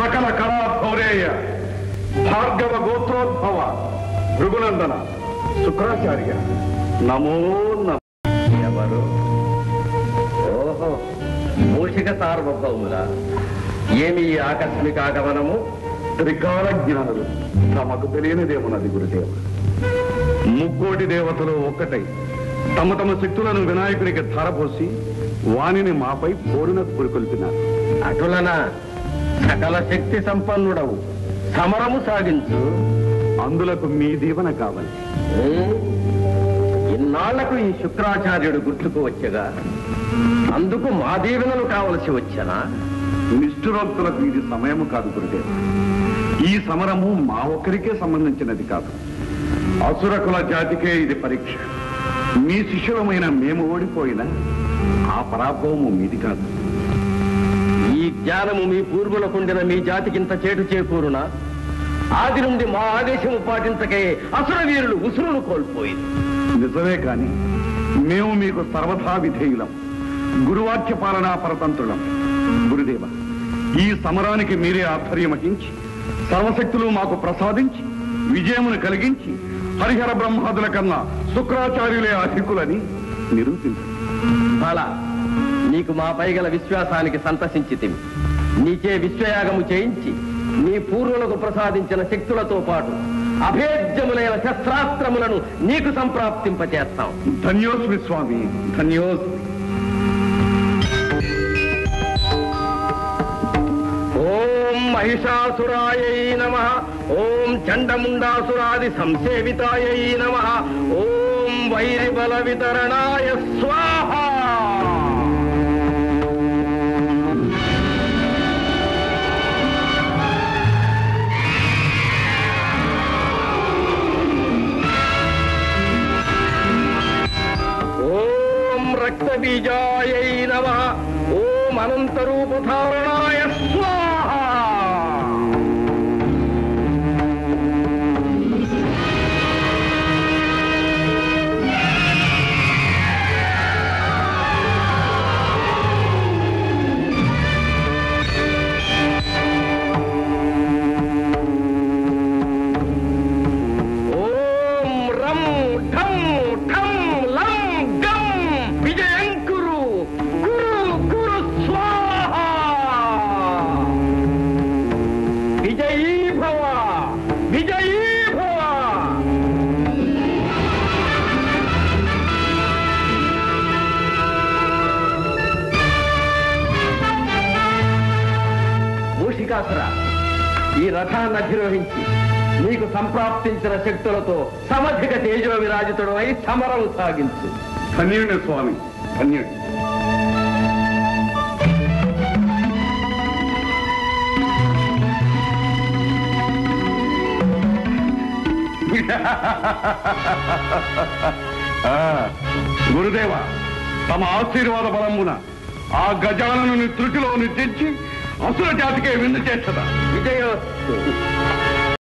సకల కళా భౌరేయ భార్గవ గోత్రోద్భవ భృగునందన శుక్రాచార్య నమో నమ ఎవరు ఓహో మూషిక సార్వభౌముల ఏమి ఈ ఆకస్మిక ఆగమనము త్రికాల జ్ఞానులు తమకు తెలియనిదేమున్నది గురుదేవ ముక్కోటి దేవతలు ఒక్కటై తమ తమ శక్తులను వినాయకునికి ధారపోసి వాణిని మాపై పోరున పురికొల్పినారు అటులన సకల శక్తి సంపన్నుడవు సమరము సాగించు అందులకు మీ దీవెన కావాలి ఉమ్, ఇన్నాళ్లకు ఈ శుక్రాచార్యుడు గుర్తుకు వచ్చగా అందుకు మా దీవెనలు కావలసి వచ్చనా నిష్ఠురోక్తులకు ఇది సమయము కాదు గురుదేవ ఈ సమరము మా ఒక్కరికే సంబంధించినది కాదు అసురకుల జాతికే ఇది పరీక్ష మీ శిష్యులమైన మేము ఓడిపోయినా ఆ పరాభవము మీది కాదు ఈ జ్ఞానము మీ పూర్వులకుండిన మీ జాతికింత చేటు చేకూరునా ఆది నుండి మా ఆదేశము పాటించకే అసుర వీరులు ఉసురును కోల్పోయింది నిజమే కాని మేము మీకు సర్వథా విధేయులం గురువాక్య పాలనా పరతంత్రులం గురుదేవ ఈ సమరానికి మీరే ఆధ్వర్యం వహించి సర్వశక్తులు మాకు ప్రసాదించి విజయమును కలిగించి హరిహర బ్రహ్మాదుల కన్నా శుక్రాచార్యులే అధికులని నిరూపించండి బాలా నీకు మా పైగల విశ్వాసానికి సంతసించి నీకే విశ్వయాగము చేయించి నీ పూర్వులకు ప్రసాదించిన శక్తులతో పాటు అభేద్యములైన శస్త్రాస్త్రములను నీకు సంప్రాప్తింపచేస్తాం ధన్యోస్మి స్వామి ధన్యోస్మి ఓం మహిషాసురాయై నమ ఓం చండముండాసురాది సంసేవితాయై నమ ఓం వైరిబల వితరణాయ స్వాహ ఓం రక్తబీజాయై నమ ఓం అనంతరూపధారణాయ స్వాహ ఓం రం ఠం ఠం లం గం విజయం కురు కురు కురు స్వాహ విజయీ భవ విజయీ భవ మూషికాసుర ఈ రథాన్ని అధిరోహించి నీకు సంప్రాప్తించిన శక్తులతో సమధిక తేజో విరాజితుడు అయి సమరం సాగించు ధన్యుని స్వామి ధన్యుడి ఆ, గురుదేవ తమ ఆశీర్వాద బలమున ఆ గజాలను త్రుటిలో తెచ్చి అసుర జాతికే విందు చేస్తదా విజయోస్తు